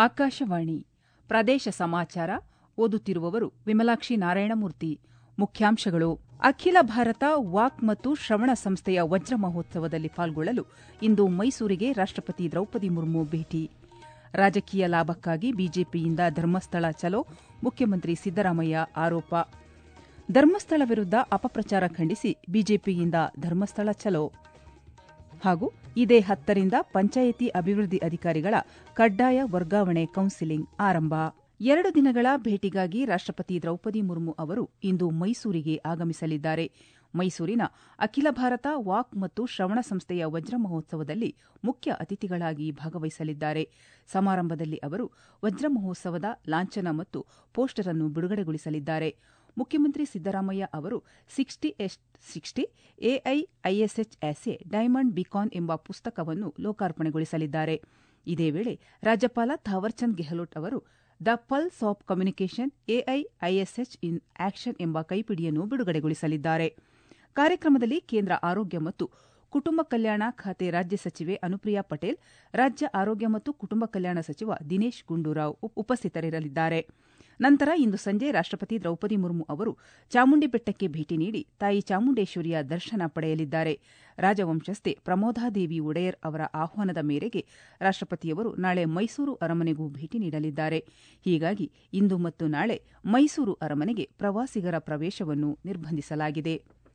ಆಕಾಶವಾಣಿ ಪ್ರದೇಶ ಸಮಾಚಾರ ಓದುತ್ತಿರುವವರು ವಿಮಲಾಕ್ಷಿ ನಾರಾಯಣಮೂರ್ತಿ ಮುಖ್ಯಾಂಶಗಳು ಅಖಿಲ ಭಾರತ ವಾಕ್ ಮತ್ತು ಶ್ರವಣ ಸಂಸ್ಥೆಯ ವಜ್ರ ಮಹೋತ್ಸವದಲ್ಲಿ ಪಾಲ್ಗೊಳ್ಳಲು ಇಂದು ಮೈಸೂರಿಗೆ ರಾಷ್ಟಪತಿ ದ್ರೌಪದಿ ಮುರ್ಮು ಭೇಟಿ ರಾಜಕೀಯ ಲಾಭಕ್ಕಾಗಿ ಬಿಜೆಪಿಯಿಂದ ಧರ್ಮಸ್ಥಳ ಚಲೋ ಮುಖ್ಯಮಂತ್ರಿ ಸಿದ್ದರಾಮಯ್ಯ ಆರೋಪ ಧರ್ಮಸ್ಥಳ ವಿರುದ್ದ ಅಪಪ್ರಚಾರ ಖಂಡಿಸಿ ಬಿಜೆಪಿಯಿಂದ ಧರ್ಮಸ್ಥಳ ಚಲೋ ಹಾಗೂ ಇದೇ ಹತ್ತರಿಂದ ಪಂಚಾಯಿತಿ ಅಭಿವೃದ್ಧಿ ಅಧಿಕಾರಿಗಳ ಕಡ್ಡಾಯ ವರ್ಗಾವಣೆ ಕೌನ್ಸಿಲಿಂಗ್ ಆರಂಭ ಎರಡು ದಿನಗಳ ಭೇಟಿಗಾಗಿ ರಾಷ್ಟಪತಿ ದ್ರೌಪದಿ ಮುರ್ಮು ಅವರು ಇಂದು ಮೈಸೂರಿಗೆ ಆಗಮಿಸಲಿದ್ದಾರೆ ಮೈಸೂರಿನ ಅಖಿಲ ಭಾರತ ವಾಕ್ ಮತ್ತು ಶ್ರವಣ ಸಂಸ್ಥೆಯ ವಜ್ರ ಮಹೋತ್ಸವದಲ್ಲಿ ಮುಖ್ಯ ಅತಿಥಿಗಳಾಗಿ ಭಾಗವಹಿಸಲಿದ್ದಾರೆ ಸಮಾರಂಭದಲ್ಲಿ ಅವರು ವಜ್ರ ಮಹೋತ್ಸವದ ಲಾಂಛನ ಮತ್ತು ಪೋಸ್ಟರ್ ಅನ್ನು ಬಿಡುಗಡೆಗೊಳಿಸಲಿದ್ದಾರೆ ಮುಖ್ಯಮಂತ್ರಿ ಸಿದ್ದರಾಮಯ್ಯ ಅವರು ಸಿಕ್ಸ್ಟಿ ಎಸ್ಟ್ ಸಿಕ್ಸ್ಟಿ ಎಐಐಎಸ್ಎಚ್ ಆಸೆ ಡೈಮಂಡ್ ಬಿಕಾನ್ ಎಂಬ ಪುಸ್ತಕವನ್ನು ಲೋಕಾರ್ಪಣೆಗೊಳಿಸಲಿದ್ದಾರೆ ಇದೇ ವೇಳೆ ರಾಜ್ಯಪಾಲ ಥಾವರ್ಚಂದ್ ಗೆಹ್ಲೋಟ್ ಅವರು the pulse of communication AIISH in action ಎಂಬ ಕೈಪಿಡಿಯನ್ನು ಬಿಡುಗಡೆಗೊಳಿಸಲಿದ್ದಾರೆ ಕಾರ್ಯಕ್ರಮದಲ್ಲಿ ಕೇಂದ್ರ ಆರೋಗ್ಯ ಮತ್ತು ಕುಟುಂಬ ಕಲ್ಯಾಣ ಖಾತೆ ರಾಜ್ಯ ಸಚಿವೆ ಅನುಪ್ರಿಯಾ ಪಟೇಲ್ ರಾಜ್ಯ ಆರೋಗ್ಯ ಮತ್ತು ಕುಟುಂಬ ಕಲ್ಯಾಣ ಸಚಿವ ದಿನೇಶ್ ಗುಂಡೂರಾವ್ ಉಪಸ್ಥಿತರಿರಲಿದ್ದಾರೆ ನಂತರ ಇಂದು ಸಂಜೆ ರಾಷ್ಟಪತಿ ದ್ರೌಪದಿ ಮುರ್ಮು ಅವರು ಚಾಮುಂಡಿ ಬೆಟ್ಟಕ್ಕೆ ಭೇಟಿ ನೀಡಿ ತಾಯಿ ಚಾಮುಂಡೇಶ್ವರಿಯ ದರ್ಶನ ಪಡೆಯಲಿದ್ದಾರೆ ರಾಜವಂಶಸ್ಥೆ ಪ್ರಮೋದಾದೇವಿ ಒಡೆಯರ್ ಅವರ ಆಹ್ವಾನದ ಮೇರೆಗೆ ರಾಷ್ಟಪತಿಯವರು ನಾಳೆ ಮೈಸೂರು ಅರಮನೆಗೂ ಭೇಟಿ ನೀಡಲಿದ್ದಾರೆ ಹೀಗಾಗಿ ಇಂದು ಮತ್ತು ನಾಳೆ ಮೈಸೂರು ಅರಮನೆಗೆ ಪ್ರವಾಸಿಗರ ಪ್ರವೇಶವನ್ನು ನಿರ್ಬಂಧಿಸಲಾಗಿದೆ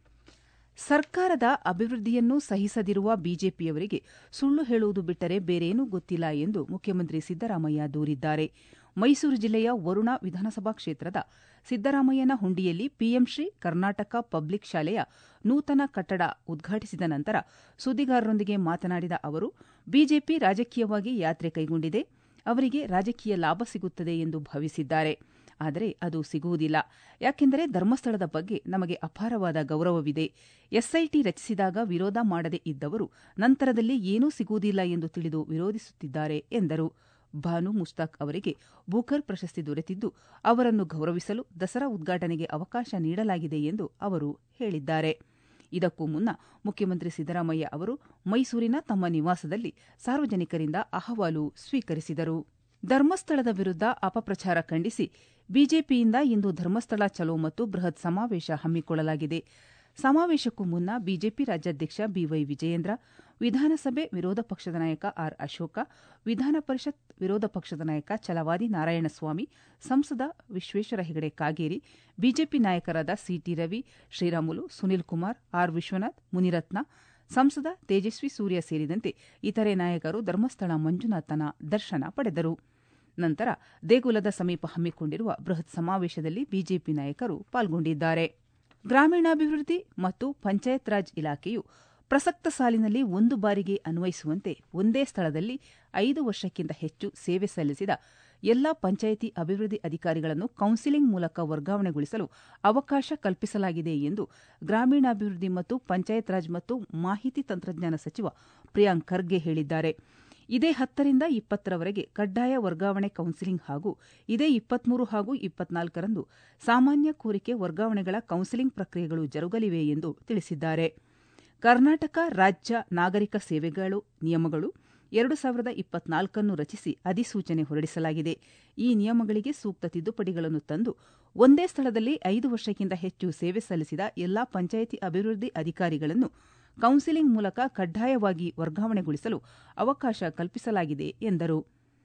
ಸರ್ಕಾರದ ಅಭಿವೃದ್ಧಿಯನ್ನು ಸಹಿಸದಿರುವ ಬಿಜೆಪಿಯವರಿಗೆ ಸುಳ್ಳು ಹೇಳುವುದು ಬಿಟ್ಟರೆ ಬೇರೇನೂ ಗೊತ್ತಿಲ್ಲ ಎಂದು ಮುಖ್ಯಮಂತ್ರಿ ಸಿದ್ದರಾಮಯ್ಯ ದೂರಿದ್ದಾರೆ ಮೈಸೂರು ಜಿಲ್ಲೆಯ ವರುಣಾ ವಿಧಾನಸಭಾ ಕ್ಷೇತ್ರದ ಸಿದ್ದರಾಮಯ್ಯನ ಹುಂಡಿಯಲ್ಲಿ ಪಿಎಂಶ್ರೀ ಕರ್ನಾಟಕ ಪಬ್ಲಿಕ್ ಶಾಲೆಯ ನೂತನ ಕಟ್ಟಡ ಉದ್ಘಾಟಿಸಿದ ನಂತರ ಸುದ್ದಿಗಾರರೊಂದಿಗೆ ಮಾತನಾಡಿದ ಅವರು ಬಿಜೆಪಿ ರಾಜಕೀಯವಾಗಿ ಯಾತ್ರೆ ಕೈಗೊಂಡಿದೆ ಅವರಿಗೆ ರಾಜಕೀಯ ಲಾಭ ಸಿಗುತ್ತದೆ ಎಂದು ಭಾವಿಸಿದ್ದಾರೆ ಆದರೆ ಅದು ಸಿಗುವುದಿಲ್ಲ ಯಾಕೆಂದರೆ ಧರ್ಮಸ್ಥಳದ ಬಗ್ಗೆ ನಮಗೆ ಅಪಾರವಾದ ಗೌರವವಿದೆ ಎಸ್ಐಟಿ ರಚಿಸಿದಾಗ ವಿರೋಧ ಮಾಡದೇ ಇದ್ದವರು ನಂತರದಲ್ಲಿ ಏನೂ ಸಿಗುವುದಿಲ್ಲ ಎಂದು ತಿಳಿದು ವಿರೋಧಿಸುತ್ತಿದ್ದಾರೆ ಎಂದರು ಭಾನು ಮುಸ್ತಾಕ್ ಅವರಿಗೆ ಬೂಕರ್ ಪ್ರಶಸ್ತಿ ದೊರೆತಿದ್ದು ಅವರನ್ನು ಗೌರವಿಸಲು ದಸರಾ ಉದ್ಘಾಟನೆಗೆ ಅವಕಾಶ ನೀಡಲಾಗಿದೆ ಎಂದು ಅವರು ಹೇಳಿದ್ದಾರೆ ಇದಕ್ಕೂ ಮುನ್ನ ಮುಖ್ಯಮಂತ್ರಿ ಸಿದ್ದರಾಮಯ್ಯ ಅವರು ಮೈಸೂರಿನ ತಮ್ಮ ನಿವಾಸದಲ್ಲಿ ಸಾರ್ವಜನಿಕರಿಂದ ಅಹವಾಲು ಸ್ವೀಕರಿಸಿದರು ಧರ್ಮಸ್ಥಳದ ವಿರುದ್ದ ಅಪಪ್ರಚಾರ ಖಂಡಿಸಿ ಬಿಜೆಪಿಯಿಂದ ಇಂದು ಧರ್ಮಸ್ಥಳ ಚಲೋ ಮತ್ತು ಬೃಹತ್ ಸಮಾವೇಶ ಹಮ್ಮಿಕೊಳ್ಳಲಾಗಿದೆ ಸಮಾವೇಶಕ್ಕೂ ಮುನ್ನ ಬಿಜೆಪಿ ರಾಜ್ಯಾಧ್ಯಕ್ಷ ಬಿವೈ ವಿಜಯೇಂದ್ರ ವಿಧಾನಸಭೆ ವಿರೋಧ ಪಕ್ಷದ ನಾಯಕ ಆರ್ ಅಶೋಕ ವಿಧಾನ ಪರಿಷತ್ ವಿರೋಧ ಪಕ್ಷದ ನಾಯಕ ಛಲವಾದಿ ನಾರಾಯಣಸ್ವಾಮಿ ಸಂಸದ ವಿಶ್ವೇಶ್ವರ ಹೆಗಡೆ ಕಾಗೇರಿ ಬಿಜೆಪಿ ನಾಯಕರಾದ ಸಿಟಿ ರವಿ ಶ್ರೀರಾಮುಲು ಸುನೀಲ್ ಕುಮಾರ್ ಆರ್ ವಿಶ್ವನಾಥ್ ಮುನಿರತ್ನ ಸಂಸದ ತೇಜಸ್ವಿ ಸೂರ್ಯ ಸೇರಿದಂತೆ ಇತರೆ ನಾಯಕರು ಧರ್ಮಸ್ಥಳ ಮಂಜುನಾಥನ ದರ್ಶನ ಪಡೆದರು ನಂತರ ದೇಗುಲದ ಸಮೀಪ ಹಮ್ಮಿಕೊಂಡಿರುವ ಬೃಹತ್ ಸಮಾವೇಶದಲ್ಲಿ ಬಿಜೆಪಿ ನಾಯಕರು ಪಾಲ್ಗೊಂಡಿದ್ದಾರೆ ಗ್ರಾಮೀಣಾಭಿವೃದ್ಧಿ ಮತ್ತು ಪಂಚಾಯತ್ ರಾಜ್ ಇಲಾಖೆಯು ಪ್ರಸಕ್ತ ಸಾಲಿನಲ್ಲಿ ಒಂದು ಬಾರಿಗೆ ಅನ್ವಯಿಸುವಂತೆ ಒಂದೇ ಸ್ಥಳದಲ್ಲಿ ಐದು ವರ್ಷಕ್ಕಿಂತ ಹೆಚ್ಚು ಸೇವೆ ಸಲ್ಲಿಸಿದ ಎಲ್ಲಾ ಪಂಚಾಯಿತಿ ಅಭಿವೃದ್ಧಿ ಅಧಿಕಾರಿಗಳನ್ನು ಕೌನ್ಸಿಲಿಂಗ್ ಮೂಲಕ ವರ್ಗಾವಣೆಗೊಳಿಸಲು ಅವಕಾಶ ಕಲ್ಪಿಸಲಾಗಿದೆ ಎಂದು ಗ್ರಾಮೀಣಾಭಿವೃದ್ಧಿ ಮತ್ತು ಪಂಚಾಯತ್ ರಾಜ್ ಮತ್ತು ಮಾಹಿತಿ ತಂತ್ರಜ್ಞಾನ ಸಚಿವ ಪ್ರಿಯಾಂಕ್ ಖರ್ಗೆ ಹೇಳಿದ್ದಾರೆ ಇದೇ ಹತ್ತರಿಂದ ಇಪ್ಪತ್ತರವರೆಗೆ ಕಡ್ಡಾಯ ವರ್ಗಾವಣೆ ಕೌನ್ಸಿಲಿಂಗ್ ಹಾಗೂ ಇದೇ ಇಪ್ಪತ್ಮೂರು ಹಾಗೂ ಇಪ್ಪತ್ನಾಲ್ಕರಂದು ಸಾಮಾನ್ಯ ಕೋರಿಕೆ ವರ್ಗಾವಣೆಗಳ ಕೌನ್ಸಿಲಿಂಗ್ ಪ್ರಕ್ರಿಯೆಗಳು ಜರುಗಲಿವೆ ಎಂದು ತಿಳಿಸಿದ್ದಾರೆ ಕರ್ನಾಟಕ ರಾಜ್ಯ ನಾಗರಿಕ ಸೇವೆಗಳು ನಿಯಮಗಳು ಎರಡು ಸಾವಿರದ ಇಪ್ಪತ್ನಾಲ್ಕನ್ನು ರಚಿಸಿ ಅಧಿಸೂಚನೆ ಹೊರಡಿಸಲಾಗಿದೆ ಈ ನಿಯಮಗಳಿಗೆ ಸೂಕ್ತ ತಿದ್ದುಪಡಿಗಳನ್ನು ತಂದು ಒಂದೇ ಸ್ಥಳದಲ್ಲಿ ಐದು ವರ್ಷಕ್ಕಿಂತ ಹೆಚ್ಚು ಸೇವೆ ಸಲ್ಲಿಸಿದ ಎಲ್ಲಾ ಪಂಚಾಯಿತಿ ಅಭಿವೃದ್ಧಿ ಅಧಿಕಾರಿಗಳನ್ನು ಕೌನ್ಸಿಲಿಂಗ್ ಮೂಲಕ ಕಡ್ಡಾಯವಾಗಿ ವರ್ಗಾವಣೆಗೊಳಿಸಲು ಅವಕಾಶ ಕಲ್ಪಿಸಲಾಗಿದೆ ಎಂದರು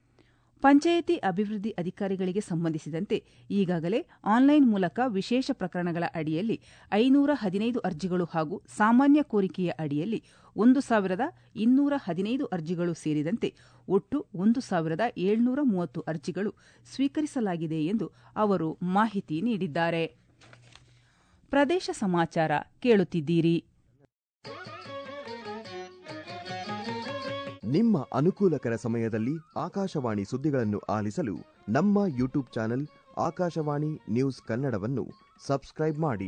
ಪಂಚಾಯಿತಿ ಅಭಿವೃದ್ಧಿ ಅಧಿಕಾರಿಗಳಿಗೆ ಸಂಬಂಧಿಸಿದಂತೆ ಈಗಾಗಲೇ ಆನ್ಲೈನ್ ಮೂಲಕ ವಿಶೇಷ ಪ್ರಕರಣಗಳ ಅಡಿಯಲ್ಲಿ ಐನೂರ ಹದಿನೈದು ಅರ್ಜಿಗಳು ಹಾಗೂ ಸಾಮಾನ್ಯ ಕೋರಿಕೆಯ ಅಡಿಯಲ್ಲಿ ಒಂದು ಸಾವಿರದ ಇನ್ನೂರ ಹದಿನೈದು ಅರ್ಜಿಗಳು ಸೇರಿದಂತೆ ಒಟ್ಟು ಒಂದು ಸಾವಿರದ ಏಳ್ನೂರ ಮೂವತ್ತು ಅರ್ಜಿಗಳು ಸ್ವೀಕರಿಸಲಾಗಿದೆ ಎಂದು ಅವರು ಮಾಹಿತಿ ನೀಡಿದ್ದಾರೆ ಪ್ರದೇಶ ಸಮಾಚಾರ ಕೇಳುತ್ತಿದ್ದೀರಿ ನಿಮ್ಮ ಅನುಕೂಲಕರ ಸಮಯದಲ್ಲಿ ಆಕಾಶವಾಣಿ ಸುದ್ದಿಗಳನ್ನು ಆಲಿಸಲು ನಮ್ಮ ಯೂಟ್ಯೂಬ್ ಚಾನೆಲ್ ಆಕಾಶವಾಣಿ ನ್ಯೂಸ್ ಕನ್ನಡವನ್ನು ಸಬ್ಸ್ಕ್ರೈಬ್ ಮಾಡಿ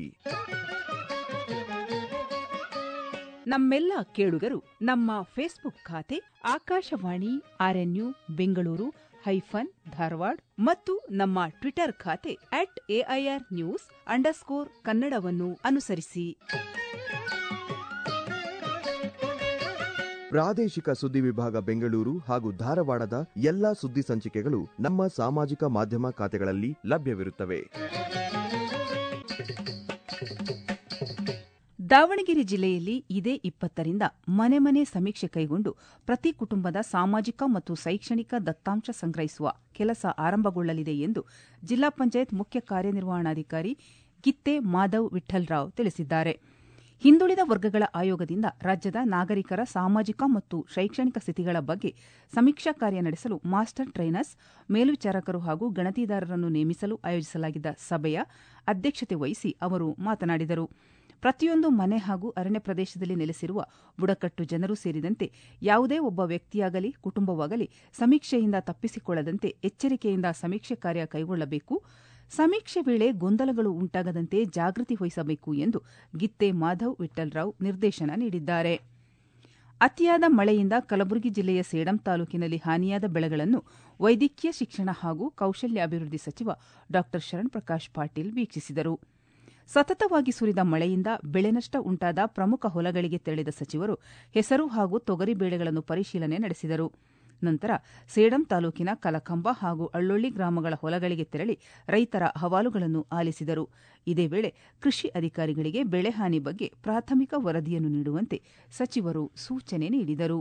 ನಮ್ಮೆಲ್ಲ ಕೇಳುಗರು ನಮ್ಮ ಫೇಸ್ಬುಕ್ ಖಾತೆ ಆಕಾಶವಾಣಿ ಆರ್ಎನ್ಯು ಬೆಂಗಳೂರು ಹೈಫನ್ ಧಾರವಾಡ ಮತ್ತು ನಮ್ಮ ಟ್ವಿಟರ್ ಖಾತೆ ಅಟ್ ಎಐಆರ್ ನ್ಯೂಸ್ ಅಂಡರ್ಸ್ಕೋರ್ ಕನ್ನಡವನ್ನು ಅನುಸರಿಸಿ ಪ್ರಾದೇಶಿಕ ಸುದ್ದಿ ವಿಭಾಗ ಬೆಂಗಳೂರು ಹಾಗೂ ಧಾರವಾಡದ ಎಲ್ಲಾ ಸುದ್ದಿ ಸಂಚಿಕೆಗಳು ನಮ್ಮ ಸಾಮಾಜಿಕ ಮಾಧ್ಯಮ ಖಾತೆಗಳಲ್ಲಿ ಲಭ್ಯವಿರುತ್ತವೆ ದಾವಣಗೆರೆ ಜಿಲ್ಲೆಯಲ್ಲಿ ಇದೇ ಇಪ್ಪತ್ತರಿಂದ ಮನೆ ಮನೆ ಸಮೀಕ್ಷೆ ಕೈಗೊಂಡು ಪ್ರತಿ ಕುಟುಂಬದ ಸಾಮಾಜಿಕ ಮತ್ತು ಶೈಕ್ಷಣಿಕ ದತ್ತಾಂಶ ಸಂಗ್ರಹಿಸುವ ಕೆಲಸ ಆರಂಭಗೊಳ್ಳಲಿದೆ ಎಂದು ಜಿಲ್ಲಾ ಪಂಚಾಯತ್ ಮುಖ್ಯ ಕಾರ್ಯನಿರ್ವಹಣಾಧಿಕಾರಿ ಗಿತ್ತೆ ಮಾಧವ್ ವಿಠ್ಠಲ್ರಾವ್ ತಿಳಿಸಿದ್ದಾರೆ ಹಿಂದುಳಿದ ವರ್ಗಗಳ ಆಯೋಗದಿಂದ ರಾಜ್ಯದ ನಾಗರಿಕರ ಸಾಮಾಜಿಕ ಮತ್ತು ಶೈಕ್ಷಣಿಕ ಸ್ಥಿತಿಗಳ ಬಗ್ಗೆ ಸಮೀಕ್ಷಾ ಕಾರ್ಯ ನಡೆಸಲು ಮಾಸ್ಟರ್ ಟ್ರೈನರ್ಸ್ ಮೇಲ್ವಿಚಾರಕರು ಹಾಗೂ ಗಣತಿದಾರರನ್ನು ನೇಮಿಸಲು ಆಯೋಜಿಸಲಾಗಿದ್ದ ಸಭೆಯ ಅಧ್ಯಕ್ಷತೆ ವಹಿಸಿ ಅವರು ಮಾತನಾಡಿದರು ಪ್ರತಿಯೊಂದು ಮನೆ ಹಾಗೂ ಅರಣ್ಯ ಪ್ರದೇಶದಲ್ಲಿ ನೆಲೆಸಿರುವ ಬುಡಕಟ್ಟು ಜನರು ಸೇರಿದಂತೆ ಯಾವುದೇ ಒಬ್ಬ ವ್ಯಕ್ತಿಯಾಗಲಿ ಕುಟುಂಬವಾಗಲಿ ಸಮೀಕ್ಷೆಯಿಂದ ತಪ್ಪಿಸಿಕೊಳ್ಳದಂತೆ ಎಚ್ಚರಿಕೆಯಿಂದ ಸಮೀಕ್ಷೆ ಕಾರ್ಯ ಕೈಗೊಳ್ಳಬೇಕು ಸಮೀಕ್ಷೆ ವೇಳೆ ಗೊಂದಲಗಳು ಉಂಟಾಗದಂತೆ ಜಾಗೃತಿ ವಹಿಸಬೇಕು ಎಂದು ಗಿತ್ತೆ ಮಾಧವ್ ವಿಠ್ಠಲ್ರಾವ್ ನಿರ್ದೇಶನ ನೀಡಿದ್ದಾರೆ ಅತಿಯಾದ ಮಳೆಯಿಂದ ಕಲಬುರಗಿ ಜಿಲ್ಲೆಯ ಸೇಡಂ ತಾಲೂಕಿನಲ್ಲಿ ಹಾನಿಯಾದ ಬೆಳೆಗಳನ್ನು ವೈದ್ಯಕೀಯ ಶಿಕ್ಷಣ ಹಾಗೂ ಕೌಶಲ್ಯಾಭಿವೃದ್ಧಿ ಸಚಿವ ಡಾ ಶರಣ್ ಪಾಟೀಲ್ ವೀಕ್ಷಿಸಿದರು ಸತತವಾಗಿ ಸುರಿದ ಮಳೆಯಿಂದ ಬೆಳೆ ನಷ್ಟ ಉಂಟಾದ ಪ್ರಮುಖ ಹೊಲಗಳಿಗೆ ತೆರಳಿದ ಸಚಿವರು ಹೆಸರು ಹಾಗೂ ತೊಗರಿ ಬೇಳೆಗಳನ್ನು ಪರಿಶೀಲನೆ ನಡೆಸಿದರು ನಂತರ ಸೇಡಂ ತಾಲೂಕಿನ ಕಲಕಂಬ ಹಾಗೂ ಅಳ್ಳೊಳ್ಳಿ ಗ್ರಾಮಗಳ ಹೊಲಗಳಿಗೆ ತೆರಳಿ ರೈತರ ಅಹವಾಲುಗಳನ್ನು ಆಲಿಸಿದರು ಇದೇ ವೇಳೆ ಕೃಷಿ ಅಧಿಕಾರಿಗಳಿಗೆ ಬೆಳೆಹಾನಿ ಬಗ್ಗೆ ಪ್ರಾಥಮಿಕ ವರದಿಯನ್ನು ನೀಡುವಂತೆ ಸಚಿವರು ಸೂಚನೆ ನೀಡಿದರು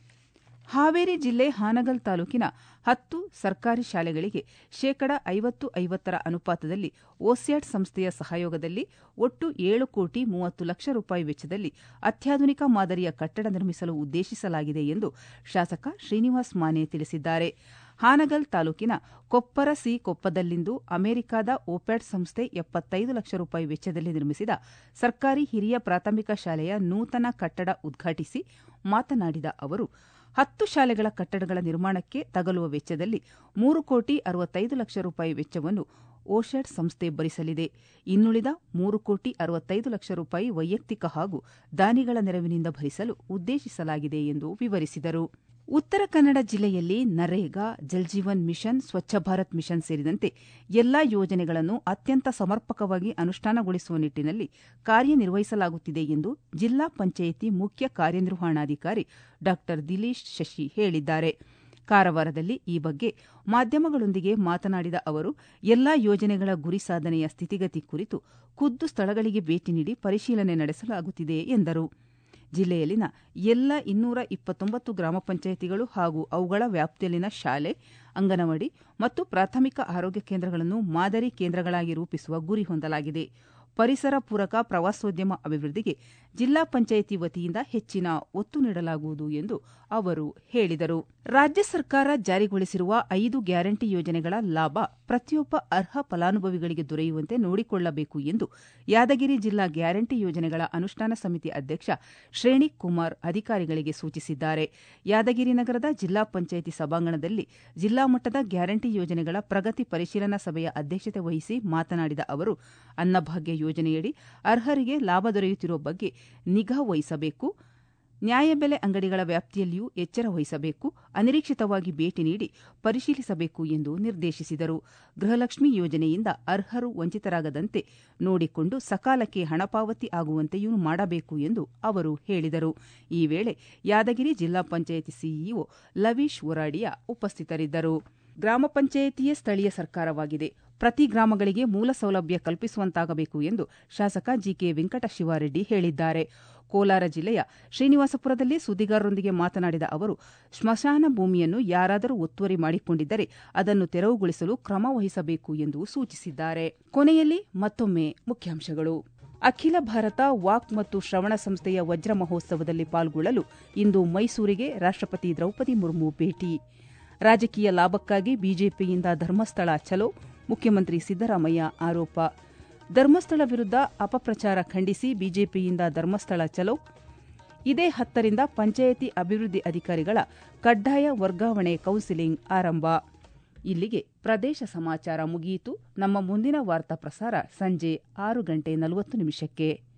ಹಾವೇರಿ ಜಿಲ್ಲೆ ಹಾನಗಲ್ ತಾಲೂಕಿನ ಹತ್ತು ಸರ್ಕಾರಿ ಶಾಲೆಗಳಿಗೆ ಶೇಕಡ ಐವತ್ತು ಐವತ್ತರ ಅನುಪಾತದಲ್ಲಿ ಓಸ್ಯಾಟ್ ಸಂಸ್ಥೆಯ ಸಹಯೋಗದಲ್ಲಿ ಒಟ್ಟು ಏಳು ಕೋಟಿ ಮೂವತ್ತು ಲಕ್ಷ ರೂಪಾಯಿ ವೆಚ್ಚದಲ್ಲಿ ಅತ್ಯಾಧುನಿಕ ಮಾದರಿಯ ಕಟ್ಟಡ ನಿರ್ಮಿಸಲು ಉದ್ದೇಶಿಸಲಾಗಿದೆ ಎಂದು ಶಾಸಕ ಶ್ರೀನಿವಾಸ್ ಮಾನೆ ತಿಳಿಸಿದ್ದಾರೆ ಹಾನಗಲ್ ತಾಲೂಕಿನ ಕೊಪ್ಪರ ಸಿ ಕೊಪ್ಪದಲ್ಲಿಂದು ಅಮೆರಿಕದ ಓಪ್ಯಾಟ್ ಸಂಸ್ಥೆ ಎಪ್ಪತ್ತೈದು ಲಕ್ಷ ರೂಪಾಯಿ ವೆಚ್ಚದಲ್ಲಿ ನಿರ್ಮಿಸಿದ ಸರ್ಕಾರಿ ಹಿರಿಯ ಪ್ರಾಥಮಿಕ ಶಾಲೆಯ ನೂತನ ಕಟ್ಟಡ ಉದ್ಘಾಟಿಸಿ ಮಾತನಾಡಿದ ಅವರು ಹತ್ತು ಶಾಲೆಗಳ ಕಟ್ಟಡಗಳ ನಿರ್ಮಾಣಕ್ಕೆ ತಗಲುವ ವೆಚ್ಚದಲ್ಲಿ ಮೂರು ಕೋಟಿ ಅರವತ್ತೈದು ಲಕ್ಷ ರೂಪಾಯಿ ವೆಚ್ಚವನ್ನು ಓಶಾಡ್ ಸಂಸ್ಥೆ ಭರಿಸಲಿದೆ ಇನ್ನುಳಿದ ಮೂರು ಕೋಟಿ ಅರವತ್ತೈದು ಲಕ್ಷ ರೂಪಾಯಿ ವೈಯಕ್ತಿಕ ಹಾಗೂ ದಾನಿಗಳ ನೆರವಿನಿಂದ ಭರಿಸಲು ಉದ್ದೇಶಿಸಲಾಗಿದೆ ಎಂದು ವಿವರಿಸಿದರು ಉತ್ತರ ಕನ್ನಡ ಜಿಲ್ಲೆಯಲ್ಲಿ ನರೇಗಾ ಜಲ್ಜೀವನ್ ಮಿಷನ್ ಸ್ವಚ್ಛ ಭಾರತ್ ಮಿಷನ್ ಸೇರಿದಂತೆ ಎಲ್ಲಾ ಯೋಜನೆಗಳನ್ನು ಅತ್ಯಂತ ಸಮರ್ಪಕವಾಗಿ ಅನುಷ್ಠಾನಗೊಳಿಸುವ ನಿಟ್ಟಿನಲ್ಲಿ ಕಾರ್ಯನಿರ್ವಹಿಸಲಾಗುತ್ತಿದೆ ಎಂದು ಜಿಲ್ಲಾ ಪಂಚಾಯಿತಿ ಮುಖ್ಯ ಕಾರ್ಯನಿರ್ವಹಣಾಧಿಕಾರಿ ಡಾ ದಿಲೀಶ್ ಶಶಿ ಹೇಳಿದ್ದಾರೆ ಕಾರವಾರದಲ್ಲಿ ಈ ಬಗ್ಗೆ ಮಾಧ್ಯಮಗಳೊಂದಿಗೆ ಮಾತನಾಡಿದ ಅವರು ಎಲ್ಲಾ ಯೋಜನೆಗಳ ಗುರಿ ಸಾಧನೆಯ ಸ್ಥಿತಿಗತಿ ಕುರಿತು ಖುದ್ದು ಸ್ಥಳಗಳಿಗೆ ಭೇಟಿ ನೀಡಿ ಪರಿಶೀಲನೆ ನಡೆಸಲಾಗುತ್ತಿದೆ ಎಂದರು ಜಿಲ್ಲೆಯಲ್ಲಿನ ಎಲ್ಲ ಇನ್ನೂರ ಇಪ್ಪತ್ತೊಂಬತ್ತು ಗ್ರಾಮ ಪಂಚಾಯಿತಿಗಳು ಹಾಗೂ ಅವುಗಳ ವ್ಯಾಪ್ತಿಯಲ್ಲಿನ ಶಾಲೆ ಅಂಗನವಾಡಿ ಮತ್ತು ಪ್ರಾಥಮಿಕ ಆರೋಗ್ಯ ಕೇಂದ್ರಗಳನ್ನು ಮಾದರಿ ಕೇಂದ್ರಗಳಾಗಿ ರೂಪಿಸುವ ಗುರಿ ಹೊಂದಲಾಗಿದೆ ಪರಿಸರ ಪೂರಕ ಪ್ರವಾಸೋದ್ಯಮ ಅಭಿವೃದ್ಧಿಗೆ ಜಿಲ್ಲಾ ಪಂಚಾಯಿತಿ ವತಿಯಿಂದ ಹೆಚ್ಚಿನ ಒತ್ತು ನೀಡಲಾಗುವುದು ಎಂದು ಅವರು ಹೇಳಿದರು ರಾಜ್ಯ ಸರ್ಕಾರ ಜಾರಿಗೊಳಿಸಿರುವ ಐದು ಗ್ಯಾರಂಟಿ ಯೋಜನೆಗಳ ಲಾಭ ಪ್ರತಿಯೊಬ್ಬ ಅರ್ಹ ಫಲಾನುಭವಿಗಳಿಗೆ ದೊರೆಯುವಂತೆ ನೋಡಿಕೊಳ್ಳಬೇಕು ಎಂದು ಯಾದಗಿರಿ ಜಿಲ್ಲಾ ಗ್ಯಾರಂಟಿ ಯೋಜನೆಗಳ ಅನುಷ್ಠಾನ ಸಮಿತಿ ಅಧ್ಯಕ್ಷ ಶ್ರೇಣಿ ಕುಮಾರ್ ಅಧಿಕಾರಿಗಳಿಗೆ ಸೂಚಿಸಿದ್ದಾರೆ ಯಾದಗಿರಿ ನಗರದ ಜಿಲ್ಲಾ ಪಂಚಾಯಿತಿ ಸಭಾಂಗಣದಲ್ಲಿ ಜಿಲ್ಲಾ ಮಟ್ಟದ ಗ್ಯಾರಂಟಿ ಯೋಜನೆಗಳ ಪ್ರಗತಿ ಪರಿಶೀಲನಾ ಸಭೆಯ ಅಧ್ಯಕ್ಷತೆ ವಹಿಸಿ ಮಾತನಾಡಿದ ಅವರು ಅನ್ನಭಾಗ್ಯ ಯೋಜನೆಯಡಿ ಅರ್ಹರಿಗೆ ಲಾಭ ದೊರೆಯುತ್ತಿರುವ ಬಗ್ಗೆ ನಿಗಾ ವಹಿಸಬೇಕು ನ್ಯಾಯಬೆಲೆ ಅಂಗಡಿಗಳ ವ್ಯಾಪ್ತಿಯಲ್ಲಿಯೂ ಎಚ್ಚರ ವಹಿಸಬೇಕು ಅನಿರೀಕ್ಷಿತವಾಗಿ ಭೇಟಿ ನೀಡಿ ಪರಿಶೀಲಿಸಬೇಕು ಎಂದು ನಿರ್ದೇಶಿಸಿದರು ಗೃಹಲಕ್ಷ್ಮಿ ಯೋಜನೆಯಿಂದ ಅರ್ಹರು ವಂಚಿತರಾಗದಂತೆ ನೋಡಿಕೊಂಡು ಸಕಾಲಕ್ಕೆ ಹಣ ಪಾವತಿ ಆಗುವಂತೆಯೂ ಮಾಡಬೇಕು ಎಂದು ಅವರು ಹೇಳಿದರು ಈ ವೇಳೆ ಯಾದಗಿರಿ ಜಿಲ್ಲಾ ಪಂಚಾಯಿತಿ ಸಿಇಒ ಲವೀಶ್ ಒರಾಡಿಯಾ ಉಪಸ್ಥಿತರಿದ್ದರು ಗ್ರಾಮ ಪಂಚಾಯಿತಿಯೇ ಸ್ಥಳೀಯ ಸರ್ಕಾರವಾಗಿದೆ ಪ್ರತಿ ಗ್ರಾಮಗಳಿಗೆ ಮೂಲ ಸೌಲಭ್ಯ ಕಲ್ಪಿಸುವಂತಾಗಬೇಕು ಎಂದು ಶಾಸಕ ಜಿಕೆ ವೆಂಕಟಶಿವಾರೆಡ್ಡಿ ಹೇಳಿದ್ದಾರೆ ಕೋಲಾರ ಜಿಲ್ಲೆಯ ಶ್ರೀನಿವಾಸಪುರದಲ್ಲಿ ಸುದ್ದಿಗಾರರೊಂದಿಗೆ ಮಾತನಾಡಿದ ಅವರು ಸ್ಮಶಾನ ಭೂಮಿಯನ್ನು ಯಾರಾದರೂ ಒತ್ತುವರಿ ಮಾಡಿಕೊಂಡಿದ್ದರೆ ಅದನ್ನು ತೆರವುಗೊಳಿಸಲು ಕ್ರಮ ವಹಿಸಬೇಕು ಎಂದು ಸೂಚಿಸಿದ್ದಾರೆ ಕೊನೆಯಲ್ಲಿ ಮತ್ತೊಮ್ಮೆ ಮುಖ್ಯಾಂಶಗಳು ಅಖಿಲ ಭಾರತ ವಾಕ್ ಮತ್ತು ಶ್ರವಣ ಸಂಸ್ಥೆಯ ವಜ್ರ ಮಹೋತ್ಸವದಲ್ಲಿ ಪಾಲ್ಗೊಳ್ಳಲು ಇಂದು ಮೈಸೂರಿಗೆ ರಾಷ್ಟ್ರಪತಿ ದ್ರೌಪದಿ ಮುರ್ಮು ಭೇಟಿ ರಾಜಕೀಯ ಲಾಭಕ್ಕಾಗಿ ಬಿಜೆಪಿಯಿಂದ ಧರ್ಮಸ್ಥಳ ಚಲೋ ಮುಖ್ಯಮಂತ್ರಿ ಸಿದ್ದರಾಮಯ್ಯ ಆರೋಪ ಧರ್ಮಸ್ಥಳ ವಿರುದ್ಧ ಅಪಪ್ರಚಾರ ಖಂಡಿಸಿ ಬಿಜೆಪಿಯಿಂದ ಧರ್ಮಸ್ಥಳ ಚಲೋ ಇದೇ ಹತ್ತರಿಂದ ಪಂಚಾಯಿತಿ ಅಭಿವೃದ್ಧಿ ಅಧಿಕಾರಿಗಳ ಕಡ್ಡಾಯ ವರ್ಗಾವಣೆ ಕೌನ್ಸಿಲಿಂಗ್ ಆರಂಭ ಇಲ್ಲಿಗೆ ಪ್ರದೇಶ ಸಮಾಚಾರ ಮುಗಿಯಿತು ನಮ್ಮ ಮುಂದಿನ ವಾರ್ತಾ ಪ್ರಸಾರ ಸಂಜೆ ಆರು ಗಂಟೆ ನಲವತ್ತು ನಿಮಿಷಕ್ಕೆ